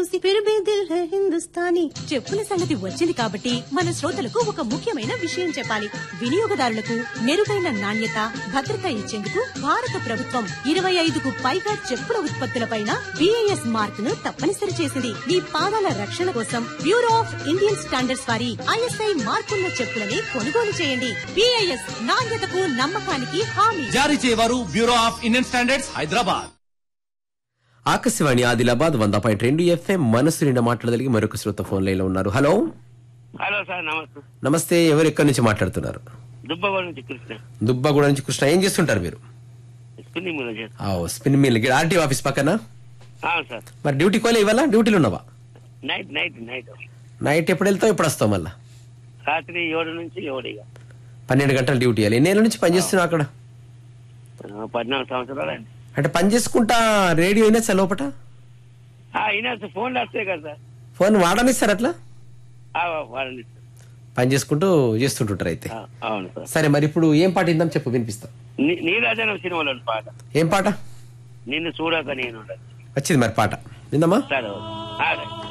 చూసి ఫిర్ భీ దిల్ హై హిందుస్తానీ చెప్పుల సంగతి వచ్చింది కాబట్టి మన శ్రోతలకు ఒక ముఖ్యమైన విషయం చెప్పాలి వినియోగదారులకు మెరుగైన నాణ్యత భద్రత ఇచ్చేందుకు భారత ప్రభుత్వం ఇరవై ఐదుకు పైగా చెప్పుల ఉత్పత్తులపైన బిఐఎస్ మార్క్ ను తప్పనిసరి చేసింది మీ పాదాల రక్షణ కోసం బ్యూరో ఆఫ్ ఇండియన్ స్టాండర్డ్స్ వారి ఐఎస్ఐ మార్కున్న చెప్పులని కొనుగోలు చేయండి బిఐఎస్ నాణ్యతకు నమ్మకానికి హామీ జారీ చేయవారు bureau of Indian standards Hyderabad Akashvani Adilabad వంద పాయింట్ రెండు ఎఫ్ఎం మనసు నిండా మాట్లాడగలిగి మరొక శ్రోత ఫోన్ లైన్ లో ఉన్నారు హలో హలో సార్ నమస్తే నమస్తే ఎవరు ఎక్కడి నుంచి మాట్లాడుతున్నారు దుబ్బగోడ నుంచి కృష్ణ దుబ్బాగూడ నుంచి కృష్ణ ఏం చేస్తుంటారు మీరు స్పిన్నింగ్ మిల్ చేస్తాం ఆ, స్పిన్ మిల్ ఆర్టీ ఆఫీస్ పక్కన అవును సార్ మరి డ్యూటీ కోలే ఇవ్వాలా డ్యూటీలు ఉన్నావా నైట్ నైట్ నైట్ నైట్ ఎప్పుడు వెళ్తావు ఎప్పుడు వస్తావు మళ్ళా రాత్రి ఏడు నుంచి ఏడు ఇక పన్నెండు గంటలు డ్యూటీ ఇవ్వాలి ఎన్ని ఏళ్ళ నుంచి పని చేస్తున్నావు అక్కడ ఆ, పద్నాలుగు సంవత్సరాలు అండి అంటే పని చేసుకుంటా రేడియో అయినా చలోపట అయినా ఫోన్లు వస్తాయి కదా సార్ ఫోన్ వాడనిస్తారు అట్లా ఆ, వాడండి పని చేసుకుంటూ చేస్తుంటుంటారు అయితే ఆ, అవును సార్ సరే మరి ఇప్పుడు ఏం పాట ఇందాం చెప్పు వినిపిస్తాం నీ- నీరాజనం సినిమాలో పాట ఏం పాట నిన్ను చూడక నేను వచ్చింది మరి పాట విందామా సరే ఓకే. ఆ, రైట్.